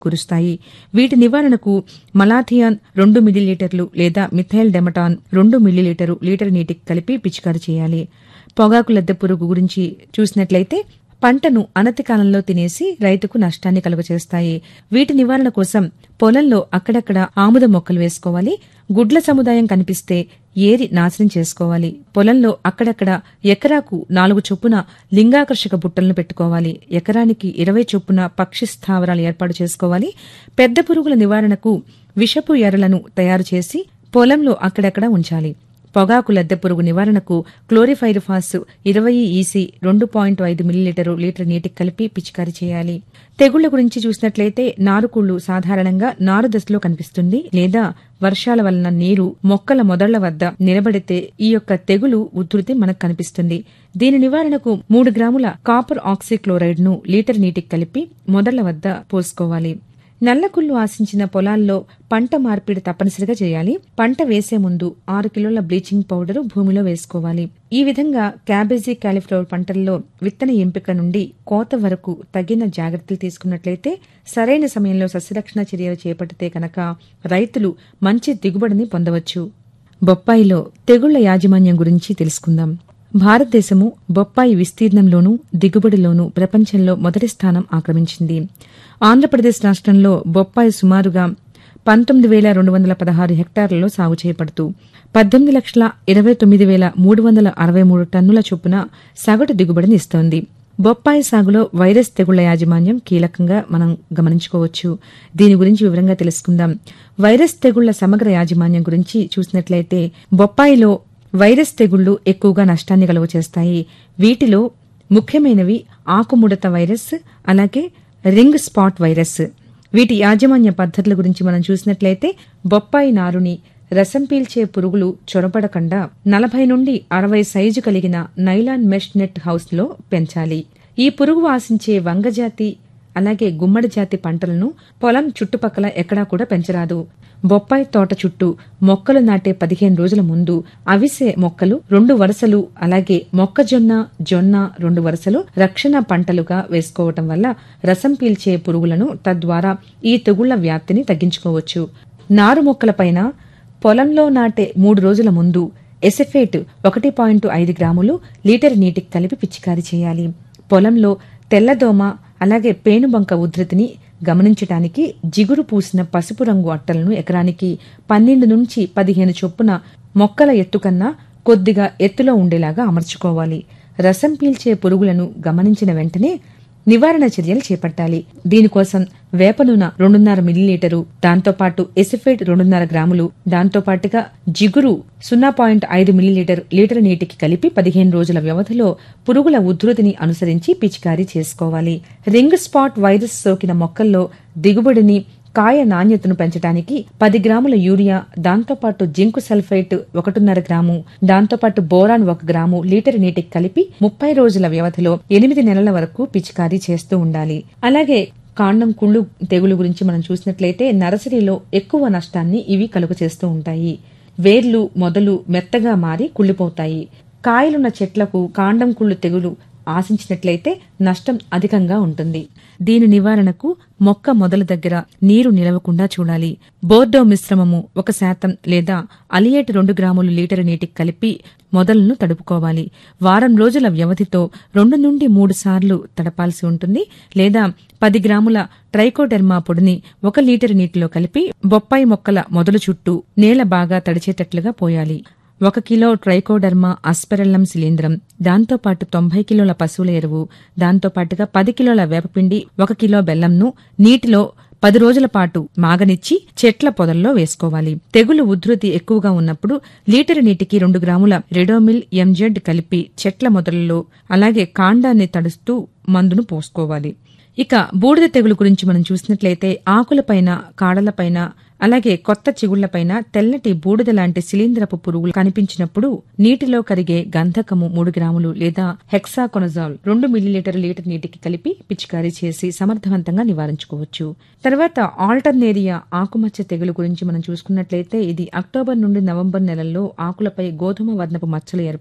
కురుస్తాయి వీటి నివారణకు మలాథియాన్ రెండు మిల్లీలీటర్లు లేదా మిథైల్ డెమటాన్ రెండు మిల్లీలీటరు లీటర్ నీటికి కలిపి పిచికారి చేయాలి పొగాకు లద్దె పురుగు గురించి చూసినట్లయితే పంటను అనతి కాలంలో తినేసి రైతుకు నష్టాన్ని కలుగచేస్తాయి వీటి నివారణ కోసం పొలంలో అక్కడక్కడ ఆముద మొక్కలు వేసుకోవాలి గుడ్ల సముదాయం కనిపిస్తే ఏరి నాశనం చేసుకోవాలి పొలంలో అక్కడక్కడ ఎకరాకు నాలుగు చొప్పున లింగాకర్షక బుట్టలను పెట్టుకోవాలి ఎకరానికి ఇరవై చొప్పున పక్షి స్థావరాలు ఏర్పాటు చేసుకోవాలి పెద్ద పురుగుల నివారణకు విషపు ఎరలను తయారు చేసి పొలంలో అక్కడక్కడ ఉంచాలి పొగాకు లద్దె పురుగు నివారణకు క్లోరిఫైరిఫాస్ ఇరవై ఈసీ రెండు పాయింట్ ఐదు మిల్లీలీటరు లీటర్ నీటికి కలిపి పిచికారీ చేయాలి తెగుళ్ల గురించి చూసినట్లయితే నారుకుళ్ళు సాధారణంగా నారు దశలో కనిపిస్తుంది లేదా వర్షాల వలన నీరు మొక్కల మొదళ్ల వద్ద నిలబడితే ఈ యొక్క తెగులు ఉధృతి మనకు కనిపిస్తుంది దీని నివారణకు మూడు గ్రాముల కాపర్ ఆక్సీక్లోరైడ్ ను లీటర్ నీటికి కలిపి మొదళ్ల వద్ద పోసుకోవాలి నల్లకుళ్ళు ఆశించిన పొలాల్లో పంట మార్పిడి తప్పనిసరిగా చేయాలి పంట వేసే ముందు ఆరు కిలోల బ్లీచింగ్ పౌడర్ భూమిలో వేసుకోవాలి ఈ విధంగా క్యాబేజీ కాలీఫ్లవర్ పంటల్లో విత్తన ఎంపిక నుండి కోత వరకు తగిన జాగ్రత్తలు తీసుకున్నట్లయితే సరైన సమయంలో సస్యరక్షణ చర్యలు చేపడితే కనుక రైతులు మంచి దిగుబడిని పొందవచ్చు బొప్పాయిలో తెగుళ్ల యాజమాన్యం గురించి తెలుసుకుందాం భారతదేశము బొప్పాయి విస్తీర్ణంలోనూ దిగుబడిలోనూ ప్రపంచంలో మొదటి స్థానం ఆక్రమించింది ఆంధ్రప్రదేశ్ రాష్ట్రంలో బొప్పాయి సుమారుగా పంతొమ్మిది వేల రెండు వందల పదహారు హెక్టార్లలో సాగు చేయబడుతూ పద్దెనిమిది లక్షల ఇరవై తొమ్మిది వేల మూడు వందల అరవై మూడు టన్నుల చొప్పున సగటు దిగుబడిని ఇస్తోంది బొప్పాయి సాగులో వైరస్ తెగుళ్ల యాజమాన్యం కీలకంగా మనం గమనించుకోవచ్చు దీని గురించి వివరంగా తెలుసుకుందాం వైరస్ తెగుళ్ల సమగ్ర యాజమాన్యం గురించి చూసినట్లయితే బొప్పాయిలో వైరస్ తెగుళ్లు ఎక్కువగా నష్టాన్ని కలుగ చేస్తాయి వీటిలో ముఖ్యమైనవి ఆకుముడత వైరస్ అలాగే రింగ్ స్పాట్ వైరస్ వీటి యాజమాన్య పద్ధతుల గురించి మనం చూసినట్లయితే బొప్పాయి నారుని రసం పీల్చే పురుగులు చొరబడకుండా నలభై నుండి అరవై సైజు కలిగిన నైలాన్ మెష్ నెట్ హౌస్ లో పెంచాలి ఈ పురుగు ఆశించే వంగజాతి అలాగే గుమ్మడి జాతి పంటలను పొలం చుట్టుపక్కల ఎక్కడా కూడా పెంచరాదు బొప్పాయి తోట చుట్టూ మొక్కలు నాటే పదిహేను రోజుల ముందు అవిసే మొక్కలు రెండు వరుసలు అలాగే మొక్కజొన్న జొన్న రెండు వరుసలు రక్షణ పంటలుగా వేసుకోవటం వల్ల రసం పీల్చే పురుగులను తద్వారా ఈ తెగుళ్ల వ్యాప్తిని తగ్గించుకోవచ్చు నారు మొక్కలపైన పొలంలో నాటే మూడు రోజుల ముందు ఎసెఫేట్ ఒకటి పాయింట్ ఐదు గ్రాములు లీటర్ నీటికి కలిపి పిచికారీ చేయాలి పొలంలో తెల్లదోమ అలాగే పేనుబంక ఉధృతిని గమనించటానికి జిగురు పూసిన పసుపు రంగు అట్టలను ఎకరానికి పన్నెండు నుంచి పదిహేను చొప్పున మొక్కల ఎత్తుకన్నా కొద్దిగా ఎత్తులో ఉండేలాగా అమర్చుకోవాలి రసం పీల్చే పురుగులను గమనించిన వెంటనే నివారణ చర్యలు చేపట్టాలి దీనికోసం వేప నూనె రెండున్నర మిల్లీలీటరు దాంతోపాటు ఎసిఫేట్ రెండున్నర గ్రాములు దాంతోపాటుగా జిగురు సున్నా పాయింట్ ఐదు మిల్లీలీటర్ లీటర్ నీటికి కలిపి పదిహేను రోజుల వ్యవధిలో పురుగుల ఉధృతిని అనుసరించి పిచికారీ చేసుకోవాలి రింగ్ స్పాట్ వైరస్ సోకిన మొక్కల్లో దిగుబడిని కాయ నాణ్యతను పెంచడానికి పది గ్రాముల యూరియా దాంతోపాటు జింకు సల్ఫైట్ ఒకటిన్నర గ్రాము దాంతోపాటు బోరాన్ ఒక గ్రాము లీటర్ నీటికి కలిపి ముప్పై రోజుల వ్యవధిలో ఎనిమిది నెలల వరకు పిచికారీ చేస్తూ ఉండాలి అలాగే కాండం కుళ్ళు తెగులు గురించి మనం చూసినట్లయితే నర్సరీలో ఎక్కువ నష్టాన్ని ఇవి కలుగ చేస్తూ ఉంటాయి వేర్లు మొదలు మెత్తగా మారి కుళ్ళిపోతాయి కాయలున్న చెట్లకు కాండం కుళ్ళు తెగులు ఆశించినట్లయితే నష్టం అధికంగా ఉంటుంది దీని నివారణకు మొక్క మొదల దగ్గర నీరు నిలవకుండా చూడాలి బోర్డో మిశ్రమము ఒక శాతం లేదా అలియేట్ రెండు గ్రాములు లీటర్ నీటికి కలిపి మొదలను తడుపుకోవాలి వారం రోజుల వ్యవధితో రెండు నుండి మూడు సార్లు తడపాల్సి ఉంటుంది లేదా పది గ్రాముల ట్రైకోడెర్మా పొడిని ఒక లీటర్ నీటిలో కలిపి బొప్పాయి మొక్కల మొదలు చుట్టూ నేల బాగా తడిచేటట్లుగా పోయాలి ఒక కిలో ట్రైకోడర్మా అస్పెరల్లం శిలీంద్రం దాంతోపాటు తొంభై కిలోల పశువుల ఎరువు దాంతోపాటుగా పది కిలోల వేపపిండి ఒక కిలో బెల్లంను నీటిలో పది రోజుల పాటు మాగనిచ్చి చెట్ల పొదల్లో వేసుకోవాలి తెగులు ఉధృతి ఎక్కువగా ఉన్నప్పుడు లీటర్ నీటికి రెండు గ్రాముల రెడోమిల్ ఎంజెడ్ కలిపి చెట్ల మొదలలో అలాగే కాండాన్ని తడుస్తూ మందును పోసుకోవాలి ఇక బూడిద తెగులు గురించి మనం చూసినట్లయితే ఆకులపైన కాడలపైన అలాగే కొత్త చిగుళ్లపైన తెల్లటి బూడిద లాంటి శిలీంద్రపు పురుగులు కనిపించినప్పుడు నీటిలో కరిగే గంధకము మూడు గ్రాములు లేదా హెక్సాకొనజాల్ రెండు మిల్లీలీటర్ లీటర్ నీటికి కలిపి పిచికారీ చేసి సమర్థవంతంగా నివారించుకోవచ్చు తర్వాత ఆల్టర్నేరియా ఆకుమచ్చ తెగులు గురించి మనం చూసుకున్నట్లయితే ఇది అక్టోబర్ నుండి నవంబర్ నెలల్లో ఆకులపై గోధుమ వర్ణపు మచ్చలు ఏర్పడి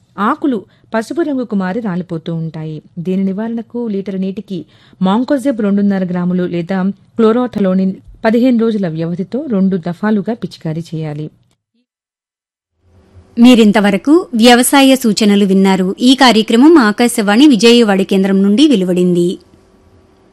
ఆకులు పసుపు రంగుకు మారి రాలిపోతూ ఉంటాయి దీని నివారణకు లీటర్ నీటికి మాంకోజెబ్ రెండున్నర గ్రాములు లేదా క్లోరోథలోనిన్ పదిహేను రోజుల వ్యవధితో రెండు దఫాలుగా పిచికారీ చేయాలి మీరింతవరకు వ్యవసాయ సూచనలు విన్నారు ఈ కార్యక్రమం ఆకాశవాణి విజయవాడ కేంద్రం నుండి వెలువడింది